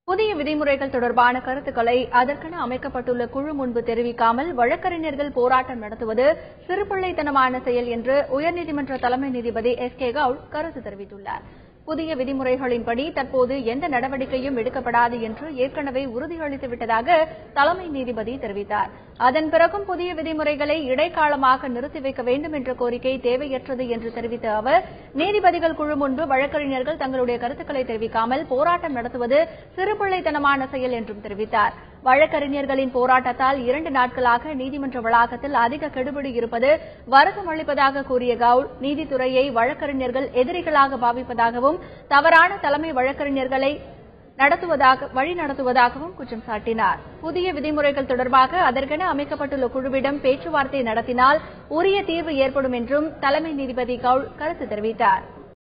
புதிய விதிமுறைகள் தொடர்பான கருத்துக்களை அதற்கென அமைக்கப்பட்டுள்ள குழு முன்பு தெரிவிக்காமல் வழக்கறிஞர்கள் போராட்டம் நடத்துவது சிறுபிள்ளைத்தனமான செயல் என்று உயர்நீதிமன்ற தலைமை நீதிபதி எஸ் கே கவுல் கருத்து தெரிவித்துள்ளார் புதிய விதிமுறைகளின்படி தற்போது எந்த நடவடிக்கையும் எடுக்கப்படாது என்று ஏற்கனவே உறுதியளித்து விட்டதாக தலைமை நீதிபதி தெரிவித்தார் அதன் பிறகும் புதிய விதிமுறைகளை இடைக்காலமாக நிறுத்தி வைக்க வேண்டும் என்ற கோரிக்கை தேவையற்றது என்று தெரிவித்த அவர் நீதிபதிகள் குழு முன்பு வழக்கறிஞர்கள் தங்களுடைய கருத்துக்களை தெரிவிக்காமல் போராட்டம் நடத்துவது சிறுபிள்ளைத்தனமான செயல் என்றும் தெரிவித்தார் வழக்கறிஞர்களின் போராட்டத்தால் இரண்டு நாட்களாக நீதிமன்ற வளாகத்தில் அதிக கெடுபிடி இருப்பது வருத்தம் அளிப்பதாக கூறிய கவுல் நீதித்துறையை வழக்கறிஞர்கள் எதிரிகளாக பாவிப்பதாகவும் தவறான தலைமை வழக்கறிஞர்களை நடத்துவதாக வழி நடத்துவதாகவும் குற்றம் சாட்டினார் புதிய விதிமுறைகள் தொடர்பாக அதற்கென அமைக்கப்பட்டுள்ள குழுவிடம் பேச்சுவார்த்தை நடத்தினால் உரிய தீர்வு ஏற்படும் என்றும் தலைமை நீதிபதி கவுல் கருத்து தெரிவித்தார்